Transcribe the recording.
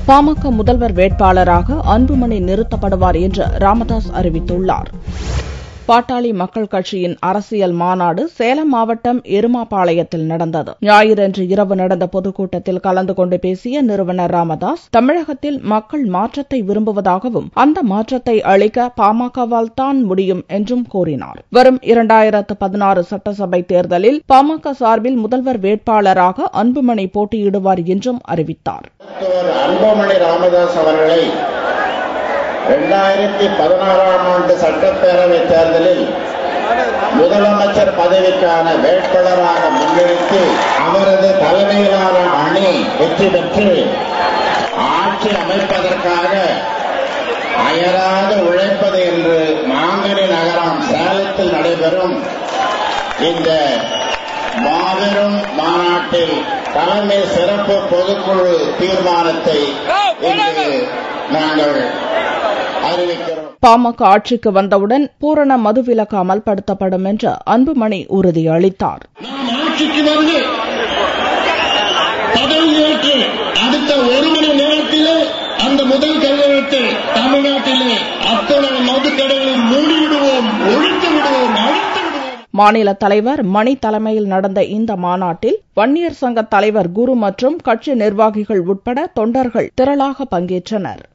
பாமக முதல்வர் வேட்பாளராக அன்புமணி நிறுத்தப்படுவார் என்று ராமதாஸ் அறிவித்துள்ளார் பாட்டாளி மக்கள் கட்சியின் அரசியல் மாநாடு சேலம் மாவட்டம் எருமாபாளையத்தில் நடந்தது ஞாயிறன்று இரவு நடந்த பொதுக்கூட்டத்தில் கலந்து கொண்டு பேசிய நிறுவனர் ராமதாஸ் தமிழகத்தில் மக்கள் மாற்றத்தை விரும்புவதாகவும் அந்த மாற்றத்தை அளிக்க பாமகவால் தான் முடியும் என்றும் கூறினார் வரும் இரண்டாயிரத்து பதினாறு சட்டசபை தேர்தலில் பாமக சார்பில் முதல்வர் வேட்பாளராக அன்புமணி போட்டியிடுவார் என்றும் அறிவித்தார் மருத்துவர் அன்புமணி ராமதாஸ் அவர்களை இரண்டாயிரத்தி பதினாறாம் ஆண்டு சட்டப்பேரவை தேர்தலில் முதலமைச்சர் பதவிக்கான வேட்பாளராக முன்னிறுத்தி அவரது தலைமையிலான அணி வெற்றி பெற்று ஆட்சி அமைப்பதற்காக அயராது உழைப்பது என்று மாங்கனி நகரம் சேலத்தில் நடைபெறும் இந்த மாபெரும் மாநாட்டில் தலைமை சிறப்பு பொதுக்குழு தீர்மானத்தை இன்று நாங்கள் அறிவிக்கிறோம் பாமக ஆட்சிக்கு வந்தவுடன் பூரண மதுவிலக்கு அமல்படுத்தப்படும் என்று அன்புமணி உறுதியளித்தார் நாம் ஆட்சிக்கு வந்து பதவியேற்று அடுத்த ஒரு மணி நேரத்திலே அந்த முதல் கையெழுத்தை தமிழ்நாட்டிலே அத்தனை மதுக்கடைகளை மூடிவிடுவோம் ஒழித்து விடுவோம் அழித்து விடுவோம் மாநில தலைவர் மணி தலைமையில் நடந்த இந்த மாநாட்டில் வன்னியர் சங்க தலைவர் குரு மற்றும் கட்சி நிர்வாகிகள் உட்பட தொண்டர்கள் திரளாக பங்கேற்றனர்